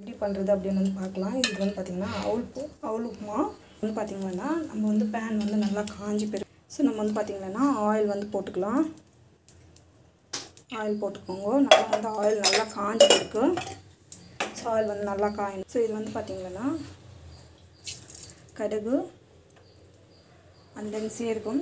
எப்படி பண்ணுறது அப்படின்னு வந்து பார்க்கலாம் இது வந்து பார்த்திங்கன்னா அவுல் பூ- அவுல் உப்புமா வந்து பார்த்திங்கன்னா நம்ம வந்து பேன் வந்து நல்லா காஞ்சி போயிடும் ஸோ நம்ம வந்து பார்த்திங்கன்னா ஆயில் வந்து போட்டுக்கலாம் ஆயில் போட்டுக்கோங்க நல்லா வந்து ஆயில் நல்லா காஞ்சி இருக்கு ஸோ ஆயில் வந்து நல்லா காயணும் ஸோ இது வந்து பார்த்திங்கன்னா கடுகு அண்ட் தென் சீரகம்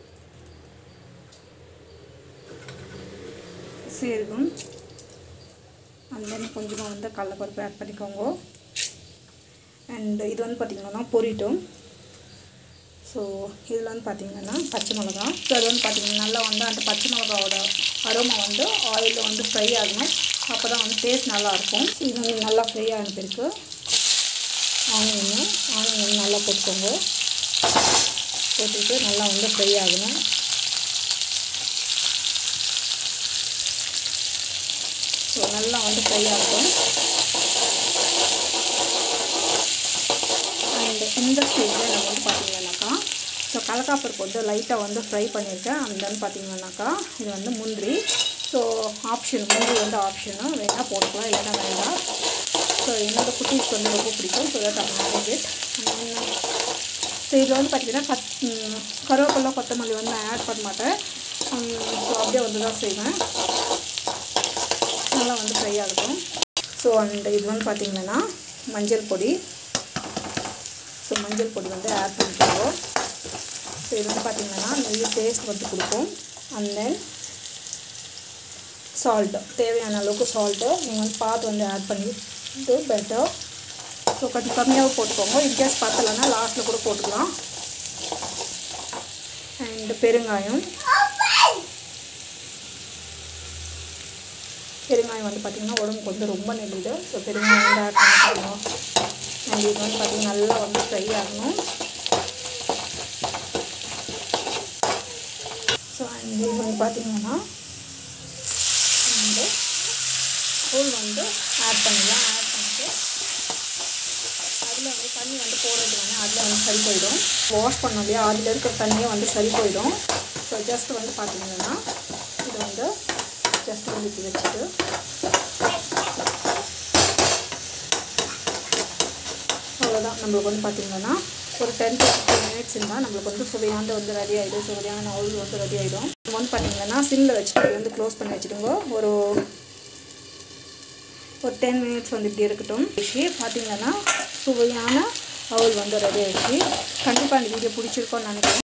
சீரகம் அண்ட் தென் கொஞ்சமாக வந்து கடலப்பருப்பு ஆட் பண்ணிக்கோங்க அண்ட் இது வந்து பார்த்திங்கன்னா பொரிட்டும் ஸோ இதில் வந்து பார்த்திங்கன்னா பச்சை மிளகா ஸோ அது வந்து பார்த்திங்கன்னா நல்லா வந்து அந்த பச்சை மிளகாவோட அரோமா வந்து ஆயிலில் வந்து ஃப்ரை ஆகணும் அப்போ தான் வந்து டேஸ்ட் நல்லாயிருக்கும் ஸோ இது வந்து நல்லா ஃப்ரை ஆன பிறகு ஆனியன் ஆனியன் நல்லா போட்டுக்கோங்க போட்டுட்டு நல்லா வந்து ஃப்ரை ஆகணும் ஸோ நல்லா வந்து ஃப்ரை ஆகும் அண்ட் இந்த ஸ்டேஜில் நம்ம வந்து பார்த்தீங்கன்னாக்கா ஸோ கடலக்காப்பருப்பு வந்து லைட்டாக வந்து ஃப்ரை பண்ணியிருக்கேன் அந்த வந்து பார்த்தீங்கன்னாக்கா இது வந்து முந்திரி ஸோ ஆப்ஷன் முந்திரி வந்து ஆப்ஷனு வேணால் போட்டுக்கலாம் இல்லைன்னா வேண்டாம் ஸோ என்னோட குட்டீஸ்க்கு வந்து ரொம்ப பிடிக்கும் so that I'm having it so இதில் வந்து பார்த்தீங்கன்னா கத் ம், கருவேப்பிலை கொத்தமல்லி வந்து நான் ஆட் பண்ண மாட்டேன் ஸோ அப்படியே வந்து தான் செய்வேன் நல்லா வந்து ஃப்ரை ஆகட்டும் ஸோ அண்ட் இது வந்து பார்த்திங்கன்னா மஞ்சள் பொடி ஸோ மஞ்சள் பொடி வந்து ஆட் பண்ணிக்கோங்க ஸோ இது வந்து பார்த்திங்கன்னா நல்ல டேஸ்ட் வந்து கொடுக்கும் அண்ட் தென் சால்ட்டு தேவையான அளவுக்கு சால்ட்டு நீங்கள் வந்து பார்த்து வந்து ஆட் பண்ணிட்டு பெட்டர் ஸோ கொஞ்சம் கம்மியாக போட்டுக்கோங்க இன்கேஸ் பத்தலைன்னா லாஸ்ட்டில் கூட போட்டுக்கலாம் அண்ட் பெருங்காயம் பெருங்காயம் வந்து பார்த்திங்கன்னா உடம்புக்கு வந்து ரொம்ப நல்லது ஸோ பெருங்காயம் வந்து ஆட் பண்ணிக்கணும் அண்ட் இது வந்து பார்த்திங்கன்னா நல்லா வந்து ஃப்ரை ஆகணும் ஸோ அண்ட் இது வந்து பார்த்திங்கன்னா வந்து தூள் வந்து ஆட் பண்ணிடலாம் ஆட் பண்ணிட்டு அதில் வந்து தண்ணி வந்து போடுறது வந்து அதில் வந்து சரி போயிடும் வாஷ் பண்ணோம் இல்லையா அதில் இருக்கிற தண்ணியே வந்து சரி போயிடும் ஸோ ஜஸ்ட் வந்து பார்த்திங்கன்னா இது வந்து ஜஸ்ட் வந்து இப்படி வச்சுட்டு அவ்வளோதான் நம்மளுக்கு வந்து பார்த்திங்கன்னா ஒரு டென் டு ஃபிஃப்டீன் மினிட்ஸ் இருந்தால் நம்மளுக்கு வந்து சுவையான வந்து ரெடி ஆகிடும் சுவையான அவுல் வந்து ரெடி ஆகிடும் நம்ம வந்து பார்த்திங்கன்னா சிம்மில் வச்சுட்டு இப்படி வந்து க்ளோஸ் பண்ணி வச்சுடுங்க ஒரு ஒரு டென் மினிட்ஸ் வந்து இப்படி இருக்கட்டும் டிஷ்ஷு பார்த்தீங்கன்னா சுவையான அவுல் வந்து ரெடி ஆகிடுச்சு கண்டிப்பாக அந்த வீடியோ பிடிச்சிருக்கோன்னு நினைக்கிறேன்